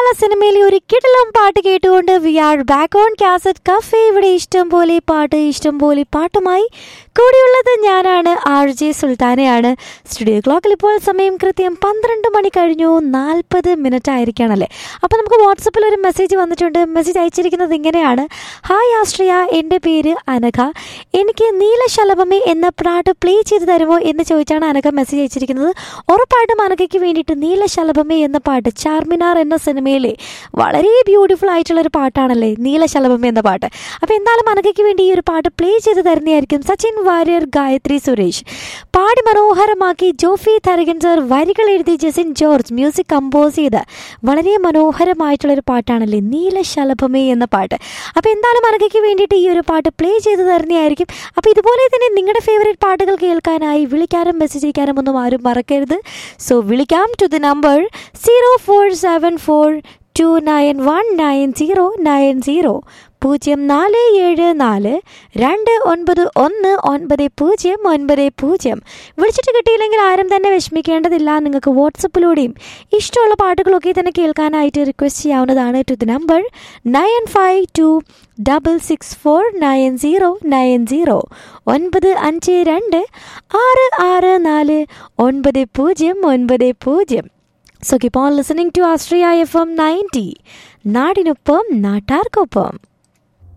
എന്നുള്ള സിനിമയിലെ ഒരു കിടലം പാട്ട് കേട്ടുകൊണ്ട് we are back on cassette cafe ഇവിടെ ഇഷ്ടം പോലെ പാട്ട് ഇഷ്ടം പോലെ പാട്ടുമായി കൂടിയുള്ളത് ഞാനാണ് ആർ ജെ സുൽത്താനയാണ് സ്റ്റുഡിയോ ക്ലോക്കിൽ ഇപ്പോൾ സമയം കൃത്യം പന്ത്രണ്ട് മണി കഴിഞ്ഞു നാൽപ്പത് മിനിറ്റ് ആയിരിക്കുകയാണല്ലേ അപ്പോൾ നമുക്ക് വാട്സപ്പിൽ ഒരു മെസ്സേജ് വന്നിട്ടുണ്ട് മെസ്സേജ് അയച്ചിരിക്കുന്നത് ഇങ്ങനെയാണ് ഹായ് ആശ്രിയ എൻ്റെ പേര് അനഘ എനിക്ക് നീലശലഭമേ എന്ന പാട്ട് പ്ലേ ചെയ്ത് തരുമോ എന്ന് ചോദിച്ചാണ് അനഘ മെസ്സേജ് അയച്ചിരിക്കുന്നത് ഉറപ്പായിട്ടും അനഘയ്ക്ക് വേണ്ടിയിട്ട് നീലശലഭമേ എന്ന പാട്ട് ചാർമിനാർ എന്ന സിനിമയിലെ വളരെ ബ്യൂട്ടിഫുൾ ആയിട്ടുള്ള ഒരു പാട്ടാണല്ലേ നീലശലഭമേ എന്ന പാട്ട് അപ്പോൾ എന്തായാലും അനഘയ്ക്ക് വേണ്ടി ഈ ഒരു പാട്ട് പ്ലേ ചെയ്ത് തരുന്നതായിരിക്കും സച്ചിൻ വാര്യർ ഗായത്രി സുരേഷ് പാടി മനോഹരമാക്കി ജോഫി തരകൻ സർ വരികൾ എഴുതി ജസിൻ ജോർജ് മ്യൂസിക് കമ്പോസ് ചെയ്ത് വളരെ മനോഹരമായിട്ടുള്ളൊരു പാട്ടാണല്ലേ നീലശലഭമേ എന്ന പാട്ട് അപ്പോൾ എന്തായാലും അനഘയ്ക്ക് വേണ്ടിയിട്ട് ഈ ഒരു പാട്ട് പ്ലേ ചെയ്ത് തരുന്നതായിരിക്കും അപ്പോൾ ഇതുപോലെ തന്നെ നിങ്ങളുടെ ഫേവറേറ്റ് പാട്ടുകൾ കേൾക്കാനായി വിളിക്കാനും മെസ്സേജ് അയക്കാനും ഒന്നും ആരും മറക്കരുത് സോ വിളിക്കാം to the number zero four seven four two nine one nine zero nine zero പൂജ്യം നാല് ഏഴ് നാല് രണ്ട് ഒൻപത് ഒന്ന് ഒൻപത് പൂജ്യം ഒൻപത് പൂജ്യം വിളിച്ചിട്ട് കിട്ടിയില്ലെങ്കിൽ ആരും തന്നെ വിഷമിക്കേണ്ടതില്ല നിങ്ങൾക്ക് വാട്സപ്പിലൂടെയും ഇഷ്ടമുള്ള പാട്ടുകളൊക്കെ തന്നെ കേൾക്കാനായിട്ട് റിക്വസ്റ്റ് ചെയ്യാവുന്നതാണ് to the number nine five two double six four nine zero nine zero ഒൻപത് അഞ്ച് രണ്ട് ആറ് ആറ് നാല് ഒൻപത് പൂജ്യം ഒൻപത് പൂജ്യം so keep on listening to Austria F M ninety നാടിനൊപ്പം നാട്ടാർക്കൊപ്പം